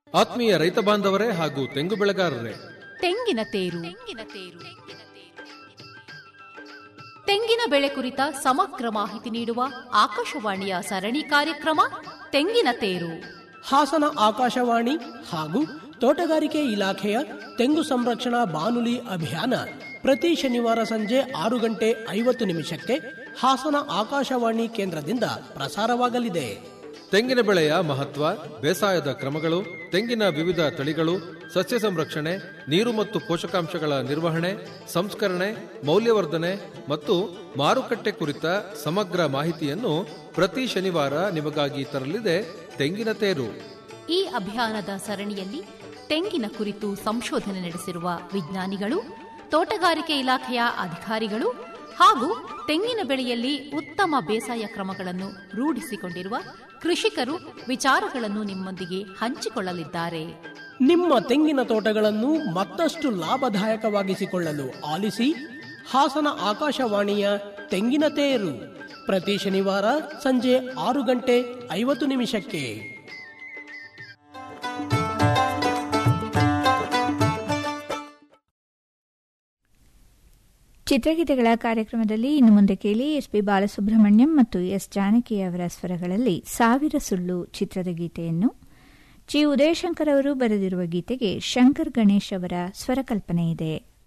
ಆತ್ಮೀಯ ರೈತ ಬಾಂಧವರೇ ಹಾಗೂ ತೆಂಗು ಬೆಳೆಗಾರರೇ ತೆಂಗಿನ ತೇರು ತೆಂಗಿನ ಬೆಳೆ ಕುರಿತ ಸಮಗ್ರ ಮಾಹಿತಿ ನೀಡುವ ಆಕಾಶವಾಣಿಯ ಸರಣಿ ಕಾರ್ಯಕ್ರಮ ತೆಂಗಿನ ತೇರು ಹಾಸನ ಆಕಾಶವಾಣಿ ಹಾಗೂ ತೋಟಗಾರಿಕೆ ಇಲಾಖೆಯ ತೆಂಗು ಸಂರಕ್ಷಣಾ ಬಾನುಲಿ ಅಭಿಯಾನ ಪ್ರತಿ ಶನಿವಾರ ಸಂಜೆ ಆರು ಗಂಟೆ ಐವತ್ತು ನಿಮಿಷಕ್ಕೆ ಹಾಸನ ಆಕಾಶವಾಣಿ ಕೇಂದ್ರದಿಂದ ಪ್ರಸಾರವಾಗಲಿದೆ ತೆಂಗಿನ ಬೆಳೆಯ ಮಹತ್ವ ಬೇಸಾಯದ ಕ್ರಮಗಳು ತೆಂಗಿನ ವಿವಿಧ ತಳಿಗಳು ಸಸ್ಯ ಸಂರಕ್ಷಣೆ ನೀರು ಮತ್ತು ಪೋಷಕಾಂಶಗಳ ನಿರ್ವಹಣೆ ಸಂಸ್ಕರಣೆ ಮೌಲ್ಯವರ್ಧನೆ ಮತ್ತು ಮಾರುಕಟ್ಟೆ ಕುರಿತ ಸಮಗ್ರ ಮಾಹಿತಿಯನ್ನು ಪ್ರತಿ ಶನಿವಾರ ನಿಮಗಾಗಿ ತರಲಿದೆ ತೆಂಗಿನ ತೇರು ಈ ಅಭಿಯಾನದ ಸರಣಿಯಲ್ಲಿ ತೆಂಗಿನ ಕುರಿತು ಸಂಶೋಧನೆ ನಡೆಸಿರುವ ವಿಜ್ಞಾನಿಗಳು ತೋಟಗಾರಿಕೆ ಇಲಾಖೆಯ ಅಧಿಕಾರಿಗಳು ಹಾಗೂ ತೆಂಗಿನ ಬೆಳೆಯಲ್ಲಿ ಉತ್ತಮ ಬೇಸಾಯ ಕ್ರಮಗಳನ್ನು ರೂಢಿಸಿಕೊಂಡಿರುವ ಕೃಷಿಕರು ವಿಚಾರಗಳನ್ನು ನಿಮ್ಮೊಂದಿಗೆ ಹಂಚಿಕೊಳ್ಳಲಿದ್ದಾರೆ ನಿಮ್ಮ ತೆಂಗಿನ ತೋಟಗಳನ್ನು ಮತ್ತಷ್ಟು ಲಾಭದಾಯಕವಾಗಿಸಿಕೊಳ್ಳಲು ಆಲಿಸಿ ಹಾಸನ ಆಕಾಶವಾಣಿಯ ತೆಂಗಿನ ತೇರು ಪ್ರತಿ ಶನಿವಾರ ಸಂಜೆ ಆರು ಗಂಟೆ ಐವತ್ತು ನಿಮಿಷಕ್ಕೆ ಚಿತ್ರಗೀತೆಗಳ ಕಾರ್ಯಕ್ರಮದಲ್ಲಿ ಇನ್ನು ಮುಂದೆ ಕೇಳಿ ಎಸ್ ಪಿ ಬಾಲಸುಬ್ರಹ್ಮಣ್ಯಂ ಮತ್ತು ಎಸ್ ಜಾನಕಿ ಅವರ ಸ್ವರಗಳಲ್ಲಿ ಸಾವಿರ ಸುಳ್ಳು ಚಿತ್ರದ ಗೀತೆಯನ್ನು ಚಿ ಉದಯಶಂಕರ್ ಅವರು ಬರೆದಿರುವ ಗೀತೆಗೆ ಶಂಕರ್ ಗಣೇಶ್ ಅವರ ಸ್ವರಕಲ್ಪನೆ ಇದೆ